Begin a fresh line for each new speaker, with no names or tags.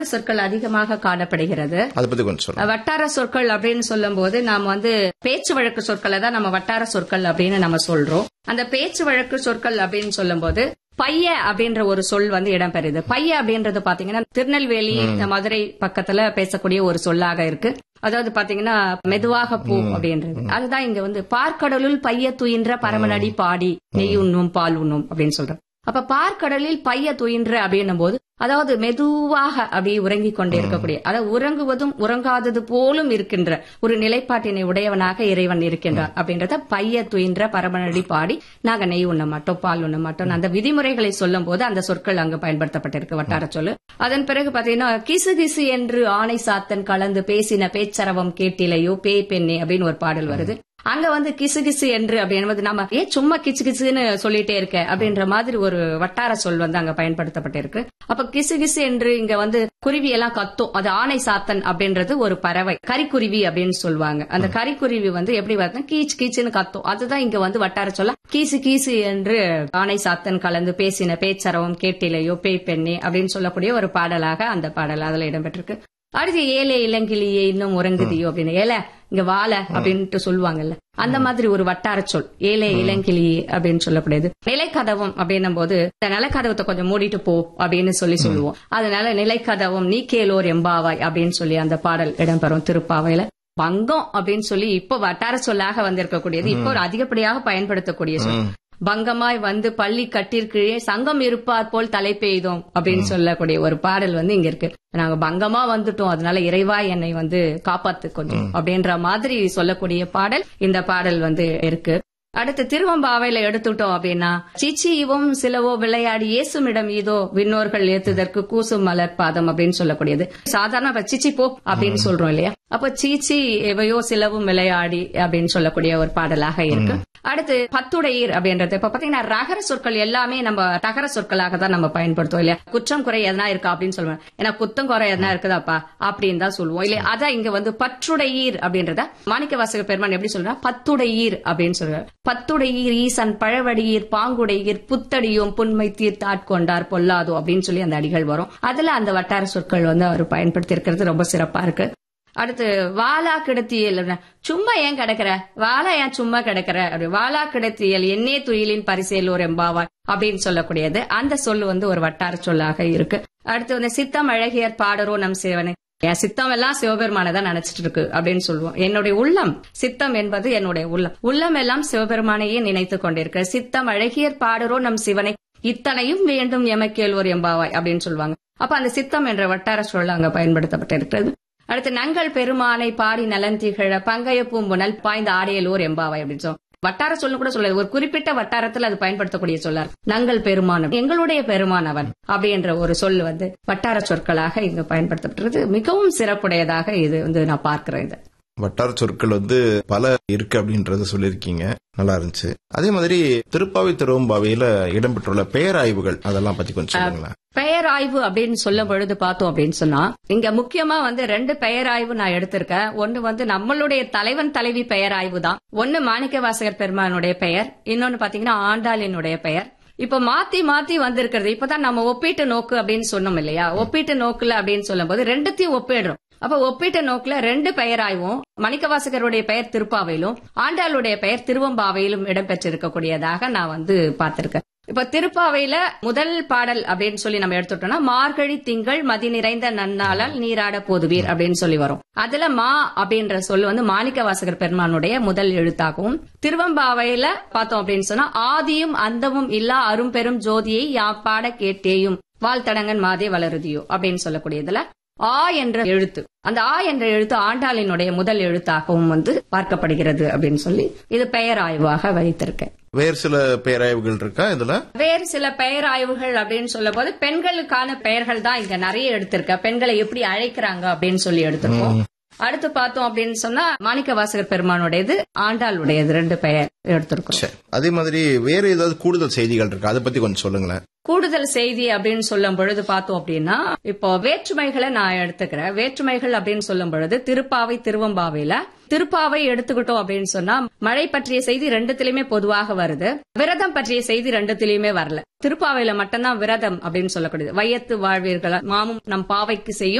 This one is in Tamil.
சொற்கள் அதிகமாக காணப்படுகிறது
அதை பத்தி கொஞ்சம் சொல்லுங்க
வட்டார சொற்கள் அப்படின்னு சொல்லும்போது நாம வந்து பேச்சு வழக்கு சொற்களை தான் நம்ம வட்டார சொற்கள் அப்படின்னு நம்ம சொல்றோம் அந்த பேச்சு வழக்கு சொற்கள் அப்படின்னு சொல்லும்போது பைய அப்படின்ற ஒரு சொல் வந்து இடம்பெறுது பைய அப்படின்றது பாத்தீங்கன்னா திருநெல்வேலி மதுரை பக்கத்துல பேசக்கூடிய ஒரு சொல்லாக இருக்கு அதாவது பாத்தீங்கன்னா மெதுவாக போ அப்படின்றது அதுதான் இங்க வந்து பார்க்கடலுள் பைய துயின்ற பரமநடி பாடி நெய் உண்ணும் பால் உண்ணும் அப்படின்னு சொல்றோம் அப்ப பார்க்கடலில் பைய துயின்ற அப்படின்னும் போது அதாவது மெதுவாக அப்படி உறங்கிக் கொண்டே இருக்கக்கூடிய அதாவது உறங்குவதும் உறங்காதது போலும் இருக்கின்ற ஒரு நிலைப்பாட்டினை உடையவனாக இறைவன் இருக்கின்றார் அப்படின்றத பைய துயின்ற பரமநடி பாடி நாங்க நெய் உண்ண மாட்டோம் பால் உண்ண மாட்டோம் அந்த விதிமுறைகளை சொல்லும் போது அந்த சொற்கள் அங்கு பயன்படுத்தப்பட்டிருக்கு வட்டார சொல்லு அதன் பிறகு பாத்தீங்கன்னா கிசு கிசு என்று ஆணை சாத்தன் கலந்து பேசின பேச்சரவம் கேட்டிலையோ பேய் பெண்ணே அப்படின்னு ஒரு பாடல் வருது அங்க வந்து கிசு கிசு என்று அப்படின்றது நம்ம ஏன் சும்மா கிச்சு கிசுன்னு சொல்லிட்டே இருக்க அப்படின்ற மாதிரி ஒரு வட்டார சொல் வந்து அங்க பயன்படுத்தப்பட்டிருக்கு அப்ப கிசு கிசு என்று இங்க வந்து குருவி எல்லாம் கத்தும் அது ஆணை சாத்தன் அப்படின்றது ஒரு பறவை கரிக்குருவி அப்படின்னு சொல்லுவாங்க அந்த கரிக்குருவி வந்து எப்படி வருதுன்னா கீச் கீச்சுன்னு கத்தும் அதுதான் இங்க வந்து வட்டார சொல்ல கீசு கீசு என்று ஆணை சாத்தன் கலந்து பேசின பேச்சரவம் கேட்டிலையோ பேய் பெண்ணே அப்படின்னு சொல்லக்கூடிய ஒரு பாடலாக அந்த பாடல் அதுல இடம்பெற்றிருக்கு அடுத்து ஏலே இளங்கிளியே இன்னும் உறங்குதியோ அப்படின்னு ஏல இங்க வாழ அப்படின்ட்டு சொல்லுவாங்கல்ல அந்த மாதிரி ஒரு வட்டார சொல் ஏலே இளங்கிளி அப்படின்னு சொல்லக்கூடியது நிலைக்கதவம் அப்படின்னும் போது இந்த நிலக்கதவத்தை கொஞ்சம் மூடிட்டு போ அப்படின்னு சொல்லி சொல்லுவோம் அதனால நிலைக்கதவம் நீ கேலோர் எம்பாவாய் அப்படின்னு சொல்லி அந்த பாடல் இடம்பெறும் திருப்பாவையில பங்கம் அப்படின்னு சொல்லி இப்போ வட்டார சொல்லாக வந்திருக்கக்கூடியது இப்போ ஒரு அதிகப்படியாக பயன்படுத்தக்கூடிய சொல் பங்கமாய் வந்து பள்ளி கட்டிற்கீழே சங்கம் இருப்பார் போல் தலை பெய்தோம் அப்படின்னு சொல்லக்கூடிய ஒரு பாடல் வந்து இங்க இருக்கு நாங்க பங்கமா வந்துட்டோம் அதனால இறைவா என்னை வந்து காப்பாத்து கொஞ்சம் அப்படின்ற மாதிரி சொல்லக்கூடிய பாடல் இந்த பாடல் வந்து இருக்கு அடுத்து திருவம்பாவையில எடுத்துட்டோம் அப்படின்னா சிச்சியும் சிலவோ விளையாடி இயேசுமிடம் இதோ விண்ணோர்கள் ஏத்துதற்கு கூசும் மலர் பாதம் அப்படின்னு சொல்லக்கூடியது சாதாரண இப்ப சிச்சி போ அப்படின்னு சொல்றோம் இல்லையா அப்ப சீச்சி எவையோ சிலவும் விளையாடி அப்படின்னு சொல்லக்கூடிய ஒரு பாடலாக இருக்கு அடுத்து பத்துடையீர் அப்படின்றது இப்ப பாத்தீங்கன்னா ரகர சொற்கள் எல்லாமே நம்ம தகர சொற்களாக தான் நம்ம பயன்படுத்துவோம் இல்லையா குற்றம் குறை எதனா இருக்கா அப்படின்னு சொல்லுவோம் ஏன்னா குத்தம் குறை எதனா இருக்குதாப்பா அப்படின்னு தான் சொல்லுவோம் இல்லையா அதான் இங்க வந்து பற்றுடையீர் அப்படின்றத மாணிக்க வாசக பெருமான் எப்படி சொல்றா பத்துடையீர் அப்படின்னு சொல்றாரு பத்துடையீர் ஈசன் பழவடியீர் பாங்குடையீர் புத்தடியும் புன்மை தீர்த்து ஆட்கொண்டார் பொல்லாதோ அப்படின்னு சொல்லி அந்த அடிகள் வரும் அதுல அந்த வட்டார சொற்கள் வந்து அவர் பயன்படுத்தி இருக்கிறது ரொம்ப சிறப்பா இருக்கு அடுத்து வாலா கிடத்தியல் சும்மா ஏன் கிடக்குற வாலா ஏன் சும்மா கிடக்குற அப்படி வாலா கிடத்தியல் என்னே துயிலின் பரிசேலோர் எம்பாவாய் அப்படின்னு சொல்லக்கூடியது அந்த சொல் வந்து ஒரு வட்டார சொல்லாக இருக்கு அடுத்து வந்து சித்தம் அழகியர் பாடரோ நம் சிவனை என் சித்தம் எல்லாம் சிவபெருமானை தான் நினைச்சிட்டு இருக்கு அப்படின்னு சொல்லுவோம் என்னுடைய உள்ளம் சித்தம் என்பது என்னுடைய உள்ளம் உள்ளம் எல்லாம் சிவபெருமானையே நினைத்து கொண்டிருக்கு சித்தம் அழகியர் பாடரோ நம் சிவனை இத்தனையும் வேண்டும் எமக்கேள்வோர் எம்பாவாய் அப்படின்னு சொல்லுவாங்க அப்ப அந்த சித்தம் என்ற வட்டார சொல் அங்க பயன்படுத்தப்பட்டிருக்கிறது அடுத்து நங்கள் பெருமானை பாடி நலன் திகழ பங்கைய பூம்புணல் பாய்ந்த ஆடையலூர் எம்பாவாய் அப்படின்னு சொல்லுவோம் வட்டார சொல்லு கூட சொல்லாது ஒரு குறிப்பிட்ட வட்டாரத்தில் அது பயன்படுத்தக்கூடிய சொல்லார் நங்கள் பெருமானம் எங்களுடைய பெருமானவன் அப்படின்ற ஒரு சொல் வந்து வட்டார சொற்களாக இங்கு பயன்படுத்தப்பட்டிருக்கு மிகவும் சிறப்புடையதாக இது வந்து நான் பார்க்கிறேன் இது
வட்டார சொற்கள் வந்து பல இருக்கு அப்படின்றத சொல்லியிருக்கீங்க நல்லா இருந்துச்சு அதே மாதிரி திருப்பாவை திருவம்பாவையில இடம்பெற்றுள்ள பெயராய்வுகள் அதெல்லாம் பத்தி கொஞ்சம் சொல்லுங்களேன்
பெயராய்வு அப்படின்னு சொல்லும் பொழுது பார்த்தோம் அப்படின்னு சொன்னா இங்க முக்கியமா வந்து ரெண்டு பெயராய்வு நான் எடுத்திருக்கேன் ஒன்னு வந்து நம்மளுடைய தலைவன் தலைவி பெயராய்வு தான் ஒன்னு மாணிக்க வாசகர் பெருமானுடைய பெயர் இன்னொன்னு பாத்தீங்கன்னா ஆண்டாளினுடைய பெயர் இப்ப மாத்தி மாத்தி வந்திருக்கிறது இப்பதான் நம்ம ஒப்பீட்டு நோக்கு அப்படின்னு சொன்னோம் இல்லையா ஒப்பீட்டு நோக்குல அப்படின்னு சொல்லும் போது ரெண்டுத்தையும் ஒப்பிடுறோம் அப்ப ஒப்பீட்டு நோக்குல ரெண்டு பெயராய்வும் மணிக்கவாசகருடைய பெயர் திருப்பாவையிலும் ஆண்டாளுடைய பெயர் திருவம்பாவையிலும் இடம்பெற்றிருக்கக்கூடியதாக நான் வந்து பார்த்திருக்கேன் இப்ப திருப்பாவையில முதல் பாடல் அப்படின்னு சொல்லி நம்ம எடுத்துட்டோம்னா மார்கழி திங்கள் மதி நிறைந்த நன்னாளால் நீராட போதுவீர் அப்படின்னு சொல்லி வரும் அதுல மா அப்படின்ற சொல் வந்து மாணிக்க வாசகர் பெருமானுடைய முதல் எழுத்தாகவும் திருவம்பாவையில பார்த்தோம் அப்படின்னு சொன்னா ஆதியும் அந்தமும் இல்லா அரும்பெரும் ஜோதியை யா பாட கேட்டேயும் வாழ்த்தடங்கன் மாதே வளருதியோ அப்படின்னு சொல்லக்கூடியதுல ஆ என்ற எழுத்து அந்த ஆ என்ற எழுத்து ஆண்டாளினுடைய முதல் எழுத்தாகவும் வந்து பார்க்கப்படுகிறது அப்படின்னு சொல்லி இது பெயர் ஆய்வாக வைத்திருக்கேன்
வேறு சில பெயராய்வுகள் இருக்கா இதுல
வேறு சில பெயர் ஆய்வுகள் அப்படின்னு சொல்லும் போது பெண்களுக்கான பெயர்கள் தான் இங்க நிறைய எடுத்திருக்க பெண்களை எப்படி அழைக்கிறாங்க அப்படின்னு சொல்லி எடுத்திருக்கோம் அடுத்து பார்த்தோம் அப்படின்னு சொன்னா மாணிக்க வாசகர் பெருமானுடையது ஆண்டாளுடையது ரெண்டு பெயர் எடுத்திருக்கோம்
சரி அதே மாதிரி வேற ஏதாவது கூடுதல் செய்திகள் இருக்கு அதை பத்தி கொஞ்சம் சொல்லுங்களேன்
கூடுதல் செய்தி அப்படின்னு சொல்லும் பொழுது பார்த்தோம் அப்படின்னா இப்போ வேற்றுமைகளை நான் எடுத்துக்கிறேன் வேற்றுமைகள் அப்படின்னு சொல்லும் பொழுது திருப்பாவை திருவம்பாவையில திருப்பாவை எடுத்துக்கிட்டோம் அப்படின்னு சொன்னா மழை பற்றிய செய்தி ரெண்டுத்திலயுமே பொதுவாக வருது விரதம் பற்றிய செய்தி ரெண்டுத்திலயுமே வரல திருப்பாவையில மட்டும்தான் விரதம் அப்படின்னு சொல்லக்கூடியது வையத்து வாழ்வீர்கள் மாமும் நம் பாவைக்கு செய்யும்